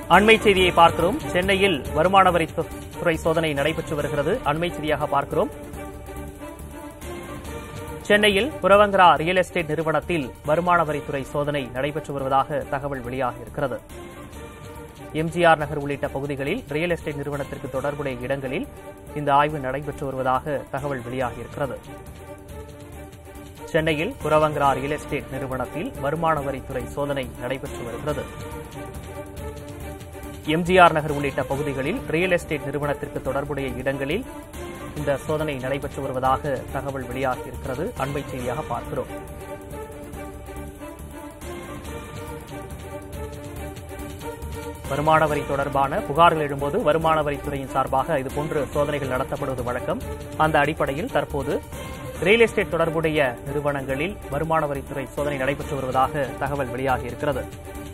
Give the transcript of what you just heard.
அண்மை செய்தியை பார்க்கிறோம் சென்னையில் வருமான வரித்துறை சோதனை நடைபெற்று வருகிறது அண்மை செய்தியாக பார்க்கிறோம் சென்னையில் புரவங்கரா ரியல் எஸ்டேட் நிறுவனத்தில் வருமான வரித்துறை சோதனை நடைபெற்று வருவதாக தகவல் வெளியாகியிருக்கிறது எம்ஜிஆர் நகர் உள்ளிட்ட பகுதிகளில் ரியல் எஸ்டேட் நிறுவனத்திற்கு தொடர்புடைய இடங்களில் இந்த ஆய்வு நடைபெற்று வருவதாக தகவல் வெளியாகியிருக்கிறது சென்னையில் புரவங்கரா ரியல் எஸ்டேட் நிறுவனத்தில் வருமான வரித்துறை சோதனை நடைபெற்று வருகிறது எம்ஜிஆர் நகர் உள்ளிட்ட பகுதிகளில் ரியல் எஸ்டேட் நிறுவனத்திற்கு தொடர்புடைய இடங்களில் இந்த சோதனை நடைபெற்று வருவதாக தகவல் வெளியாகியிருக்கிறது அண்மை செய்தியாக பார்க்கிறோம் வருமான வரி தொடர்பான புகார்கள் எழும்போது வருமான வரித்துறையின் சார்பாக இதுபோன்று சோதனைகள் நடத்தப்படுவது வழக்கம் அந்த அடிப்படையில் தற்போது ரியல் எஸ்டேட் தொடர்புடைய நிறுவனங்களில் வருமான வரித்துறை சோதனை நடைபெற்று வருவதாக தகவல் வெளியாகியிருக்கிறது